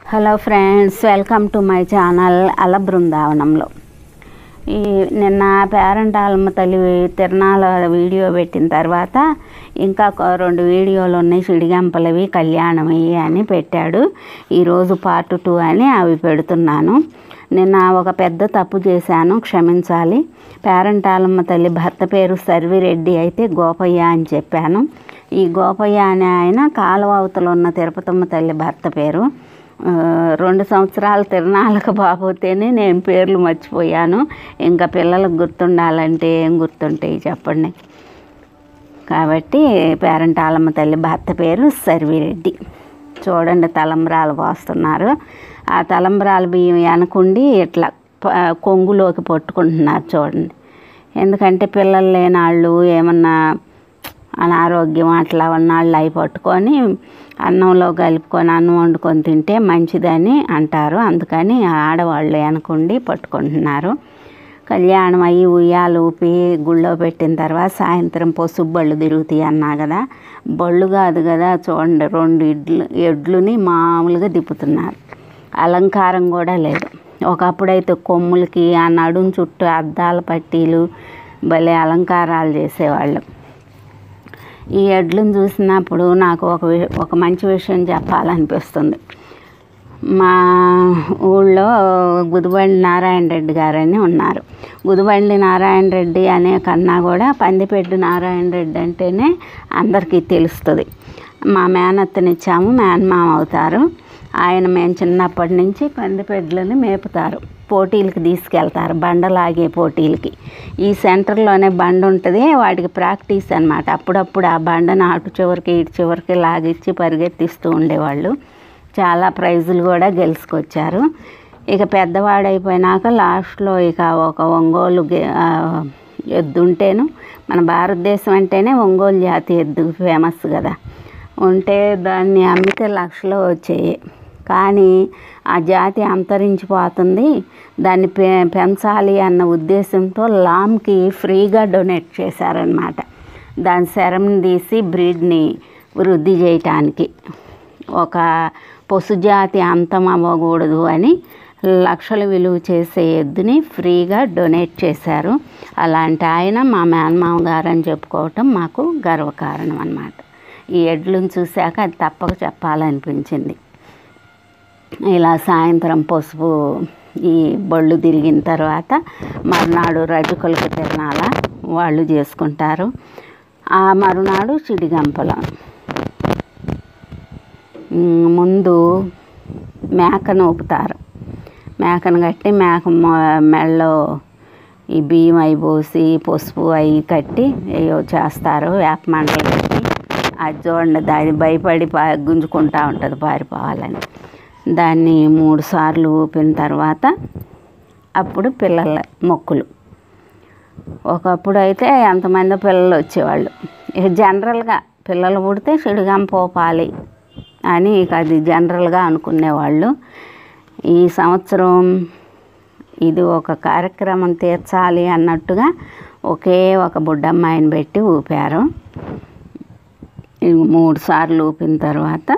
hello friends welcome to my channel అల బృందావనంలో ఈ నిన్న పేరెంట్ ఆలమ్మ తల్లి తిరణాల వీడియో పెట్టిన తర్వాత ఇంకా కొ- రెండు వీడియోలు ఉన్నాయి సిడిగంపలవి కళ్యాణమవి అని పెట్టాడు ఈరోజు పార్ట్ టూ అని అవి పెడుతున్నాను నిన్న ఒక పెద్ద తప్పు చేశాను క్షమించాలి పేరెంట్ ఆలమ్మ తల్లి భర్త పేరు సర్విరెడ్డి అయితే గోపయ్య అని చెప్పాను ఈ గోపయ్య అనే ఆయన కాలువ అవతల ఉన్న తిరుపతమ్మ తల్లి భర్త పేరు ఆ, రెండు సంవత్సరాల తిరణాలకు బాబోతేనే నేను పేర్లు మర్చిపోయాను ఇంకా పిల్లలకు గుర్తుండాలంటే ఏం గుర్తుంటాయి చెప్పండి కాబట్టి పేరెంట్ ఆలమ్మ తల్లి భర్త పేరు సర్విరెడ్డి చూడండి తలంబ్రాలు పోస్తున్నారు ఆ తలంబ్రాల బియ్యం వెనకుండి ఇట్లా ప- కొంగులోకి పట్టుకుంటున్నారు చూడండి ఎందుకంటే పిల్లలు లేని వాళ్ళు ఏమన్నా అనారోగ్యం అట్లా ఉన్నాళ్ళు అవి పట్టుకొని అన్నంలో కలుపుకొని అన్నం వండుకొని తింటే మంచిదని అంటారు అందుకని ఆడవాళ్ళు వెనకుండి పట్టుకుంటున్నారు కళ్యాణం అయ్యి ఉయ్యాలు ఊపి గుళ్ళో పెట్టిన తర్వాత సాయంత్రం పసుపు బళ్ళు తిరుగుతాయి అన్నా కదా బళ్ళు కాదు కదా చూడండి రెండు ఇడ్లు ఎడ్లుని మామూలుగా తిప్పుతున్నారు అలంకారం కూడా లేదు ఒకప్పుడైతే కొమ్ములకి ఆ నడుం చుట్టూ అద్దాల పట్టీలు భలే అలంకారాలు చేసేవాళ్ళు ఈ ఎడ్లను చూసినప్పుడు నాకు ఒక వి- ఒక మంచి విషయం చెప్పాలనిపిస్తుంది మా ఊళ్ళో గుదిబండి నారాయణ రెడ్డి గారని ఉన్నారు గుదిబండి నారాయణ రెడ్డి అనే కన్నా కూడా పందిపెట్టు నారాయణ రెడ్డి అంటేనే అందరికీ తెలుస్తుంది మా మేనత్తనిచ్చాము మేనమామ అవుతారు ఆయన మేము చిన్నప్పటి నుంచి పందిపెడ్లని మేపుతారు పోటీలకి తీసుకెళ్తారు బండలాగే పోటీలకి ఈ సెంటర్లోనే బండ ఉంటుంది వాటికి ప్రాక్టీస్ అనమాట అప్పుడప్పుడు ఆ బండను అటు చివరికి ఇటు చివరికి లాగిచ్చి పరిగెత్తిస్తూ ఉండేవాళ్ళు చాలా ప్రైజులు కూడా గెలుచుకొచ్చారు ఇక పెద్దవాడైపోయినాక లాస్ట్లో ఇక ఒక ఒంగోలు గే- ఆ, ఎద్దు ఉంటేను మన భారతదేశం అంటేనే ఒంగోలు జాతి ఎద్దు ఫేమస్ కదా ఉంటే దాన్ని అమ్మితే లక్షలు వచ్చాయి కానీ ఆ జాతి అంతరించిపోతుంది దాన్ని పె పెంచాలి అన్న ఉద్దేశంతో లామ్కి ఫ్రీగా డొనేట్ చేశారనమాట దాని శరంని తీసి బ్రీడ్ని వృద్ధి చేయటానికి ఒక పశుజాతి అంతం అవ్వకూడదు అని లక్షలు విలువ చేసే ఎద్దుని ఫ్రీగా డొనేట్ చేశారు అలాంటి ఆయన మా మేనమామ గారు అని చెప్పుకోవటం మాకు గర్వకారణం అన్నమాట ఈ ఎడ్లను చూశాక అది తప్పక చెప్పాలనిపించింది ఇలా సాయంత్రం పసుపు ఈ బళ్ళు తిరిగిన తర్వాత మరునాడు రజకులకు తిరణాల వాళ్ళు చేసుకుంటారు ఆ మరునాడు చిడిగంపల ఉమ్, ముందు మేకను ఊపుతారు మేకను కట్టి మేక మొ- మెడలో ఈ బియ్యం అవి పోసి పసుపు అవి కట్టి ఏవో చేస్తారు వేప మంటలు కట్టి అది చూడండి దాన్ని భయపడి పా గుంజుకుంటా ఉంటుంది పారిపోవాలని దాన్ని మూడు సార్లు ఊపిన తర్వాత అప్పుడు పిల్లల మొక్కులు ఒకప్పుడు అయితే ఎంతమంది పిల్లలు వచ్చేవాళ్ళు ఇక జనరల్గా పిల్లలు పుడితే సిడిగం పోపాలి అని ఇక అది జనరల్గా అనుకునేవాళ్ళు ఈ సంవత్సరం ఇది ఒక కార్యక్రమం తీర్చాలి అన్నట్టుగా ఒకే ఒక బుడ్డమ్మాయిని పెట్టి ఊపారు ఇవి మూడు సార్లు ఊపిన తర్వాత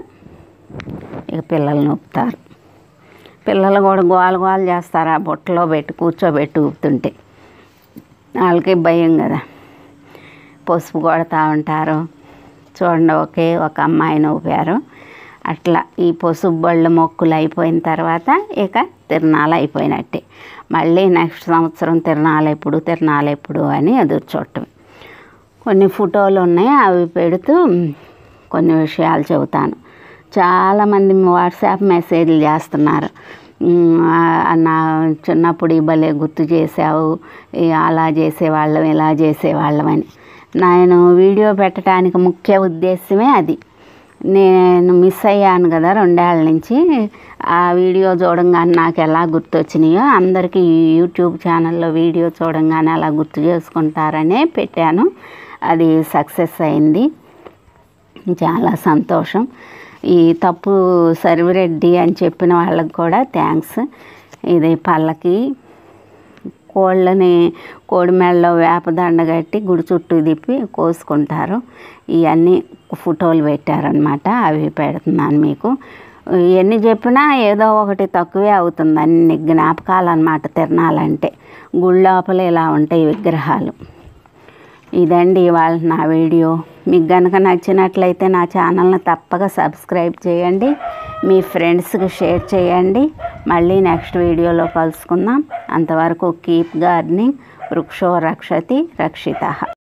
ఇక పిల్లల్ని ఊపుతారు పిల్లలు కూడా గోల గోల చేస్తారు ఆ బుట్టలో పెట్టి కూర్చోబెట్టి ఊపుతుంటే వాళ్ళకి భయం కదా పసుపు కొడతా ఉంటారు చూడండి ఒకే ఒక అమ్మాయిని ఊపారు అట్లా ఈ పసుపు బళ్ళు మొక్కులు అయిపోయిన తర్వాత ఇక తిరణాలు అయిపోయినట్టే మళ్ళీ నెక్స్ట్ సంవత్సరం తిరణాలు ఎప్పుడు తిరణాలు ఎప్పుడు అని ఎదురు చూడటం కొన్ని ఫోటోలు ఉన్నాయి అవి పెడుతూ కొన్ని విషయాలు చెబుతాను చాలామంది వాట్సాప్ మెసేజ్లు చేస్తున్నారు ఉమ్, ఆ, నా చిన్నప్పుడు ఈ భలే గుర్తు చేసావు ఈ అలా చేసేవాళ్ళం ఇలా చేసేవాళ్ళం అని నేను వీడియో పెట్టడానికి ముఖ్య ఉద్దేశమే అది నేను మిస్ అయ్యాను కదా రెండేళ్ల నుంచి ఆ వీడియో చూడంగానే నాకు ఎలా గుర్తొచ్చినాయో అందరికీ ఈ యూట్యూబ్ ఛానల్లో వీడియో చూడంగానే అలా గుర్తు చేసుకుంటారనే పెట్టాను అది సక్సెస్ అయింది చాలా సంతోషం ఈ తప్పు సర్విరెడ్డి అని చెప్పిన వాళ్ళకి కూడా థ్యాంక్స్ ఇది పళ్ళకి కోళ్ళని కోడి మెడలో వేపదండ కట్టి గుడి చుట్టూ తిప్పి కోసుకుంటారు ఇవన్నీ ఫోటోలు పెట్టారనమాట అవి పెడుతున్నాను మీకు ఎన్ని చెప్పినా ఏదో ఒకటి తక్కువే అవుతుంది అన్ని జ్ఞాపకాలు అన్నమాట తిరణాలంటే గుడి లోపల ఇలా ఉంటాయి విగ్రహాలు ఇదండి ఇవాళ నా వీడియో మీకు కనుక నచ్చినట్లయితే నా ఛానల్ని తప్పక సబ్స్క్రైబ్ చేయండి మీ ఫ్రెండ్స్కి షేర్ చేయండి మళ్ళీ నెక్స్ట్ వీడియోలో కలుసుకుందాం అంతవరకు కీప్ గార్డెనింగ్ వృక్షో రక్షతి రక్షిత